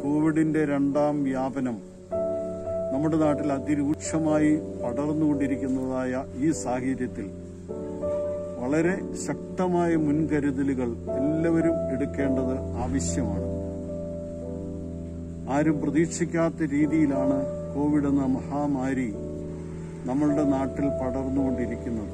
കോവിഡിന്റെ രണ്ടാം വ്യാപനം നമ്മുടെ നാട്ടിൽ അതിരൂക്ഷമായി പടർന്നുകൊണ്ടിരിക്കുന്നതായ ഈ സാഹചര്യത്തിൽ വളരെ ശക്തമായ മുൻകരുതലുകൾ എല്ലാവരും എടുക്കേണ്ടത് ആവശ്യമാണ് ആരും പ്രതീക്ഷിക്കാത്ത രീതിയിലാണ് കോവിഡ് എന്ന മഹാമാരി നമ്മളുടെ നാട്ടിൽ പടർന്നുകൊണ്ടിരിക്കുന്നത്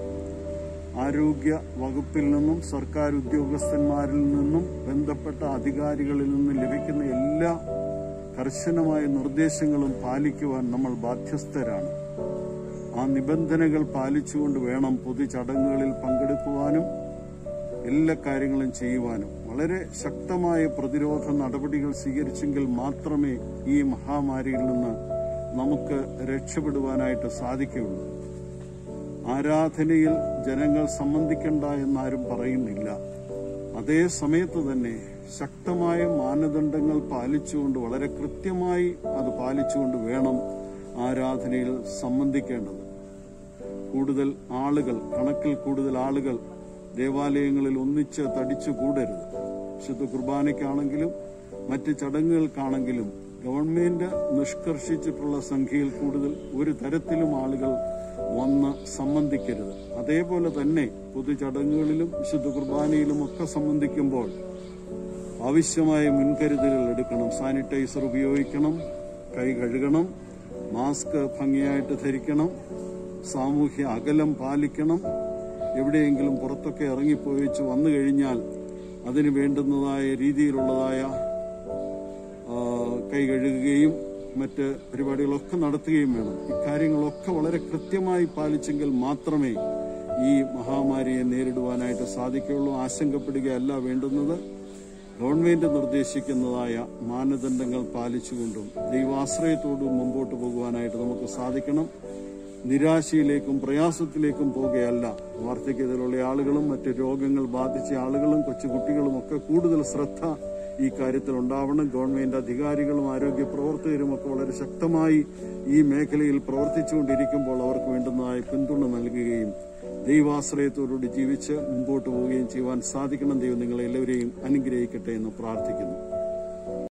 ആരോഗ്യ വകുപ്പിൽ നിന്നും സർക്കാർ ഉദ്യോഗസ്ഥന്മാരിൽ നിന്നും ബന്ധപ്പെട്ട അധികാരികളിൽ നിന്നും ലഭിക്കുന്ന എല്ലാ കർശനമായ നിർദ്ദേശങ്ങളും പാലിക്കുവാൻ നമ്മൾ ബാധ്യസ്ഥരാണ് ആ നിബന്ധനകൾ പാലിച്ചുകൊണ്ട് വേണം പൊതുചടങ്ങുകളിൽ പങ്കെടുക്കുവാനും എല്ലാ കാര്യങ്ങളും ചെയ്യുവാനും വളരെ ശക്തമായ പ്രതിരോധ നടപടികൾ സ്വീകരിച്ചെങ്കിൽ മാത്രമേ ഈ മഹാമാരിയിൽ നിന്ന് നമുക്ക് രക്ഷപ്പെടുവാനായിട്ട് സാധിക്കുകയുള്ളൂ ആരാധനയിൽ ജനങ്ങൾ സംബന്ധിക്കണ്ട എന്നാരും പറയുന്നില്ല അതേ സമയത്ത് തന്നെ ശക്തമായ മാനദണ്ഡങ്ങൾ പാലിച്ചുകൊണ്ട് വളരെ കൃത്യമായി അത് പാലിച്ചുകൊണ്ട് വേണം ആരാധനയിൽ സംബന്ധിക്കേണ്ടത് കൂടുതൽ ആളുകൾ കണക്കിൽ കൂടുതൽ ആളുകൾ ദേവാലയങ്ങളിൽ ഒന്നിച്ച് തടിച്ചു കൂടരുത് വിശുദ്ധ കുർബാനയ്ക്കാണെങ്കിലും മറ്റ് ചടങ്ങുകൾക്കാണെങ്കിലും ഗവൺമെന്റ് നിഷ്കർഷിച്ചിട്ടുള്ള സംഖ്യയിൽ കൂടുതൽ ഒരു തരത്തിലും ആളുകൾ വന്ന് സംബന്ധിക്കരുത് അതേപോലെ തന്നെ പൊതുചടങ്ങുകളിലും വിശുദ്ധ കുർബാനയിലും ഒക്കെ സംബന്ധിക്കുമ്പോൾ ആവശ്യമായ മുൻകരുതലുകൾ എടുക്കണം സാനിറ്റൈസർ ഉപയോഗിക്കണം കൈ കഴുകണം മാസ്ക് ഭംഗിയായിട്ട് ധരിക്കണം സാമൂഹ്യ അകലം പാലിക്കണം എവിടെയെങ്കിലും പുറത്തൊക്കെ ഇറങ്ങിപ്പോയിച്ച് വന്നു കഴിഞ്ഞാൽ അതിന് വേണ്ടുന്നതായ രീതിയിലുള്ളതായ ആ, കൈ കഴുകുകയും മറ്റ് പരിപാടികളൊക്കെ നടത്തുകയും വേണം ഇക്കാര്യങ്ങളൊക്കെ വളരെ കൃത്യമായി പാലിച്ചെങ്കിൽ മാത്രമേ ഈ മഹാമാരിയെ നേരിടുവാനായിട്ട് സാധിക്കുകയുള്ളൂ ആശങ്കപ്പെടുകയല്ല വേണ്ടുന്നത് ഗവൺമെന്റ് നിർദ്ദേശിക്കുന്നതായ മാനദണ്ഡങ്ങൾ പാലിച്ചുകൊണ്ടും ദൈവാശ്രയത്തോടും മുമ്പോട്ട് പോകുവാനായിട്ട് നമുക്ക് സാധിക്കണം നിരാശയിലേക്കും പ്രയാസത്തിലേക്കും പോകുകയല്ല വാർദ്ധക്യത്തിലുള്ള ആളുകളും മറ്റ് രോഗങ്ങൾ ബാധിച്ച ആളുകളും കൊച്ചുകുട്ടികളും ഒക്കെ കൂടുതൽ ശ്രദ്ധ ഈ കാര്യത്തിൽ ഉണ്ടാവണം ഗവൺമെന്റ് അധികാരികളും ആരോഗ്യ പ്രവർത്തകരും ഒക്കെ വളരെ ശക്തമായി ഈ മേഖലയിൽ പ്രവർത്തിച്ചുകൊണ്ടിരിക്കുമ്പോൾ അവർക്ക് വേണ്ടുന്നതായ പിന്തുണ നൽകുകയും ദൈവാശ്രയത്തോടുകൂടി ജീവിച്ച് മുമ്പോട്ട് പോവുകയും ചെയ്യുവാൻ സാധിക്കണം ദൈവം നിങ്ങളെ എല്ലാവരെയും അനുഗ്രഹിക്കട്ടെ എന്ന് പ്രാർത്ഥിക്കുന്നു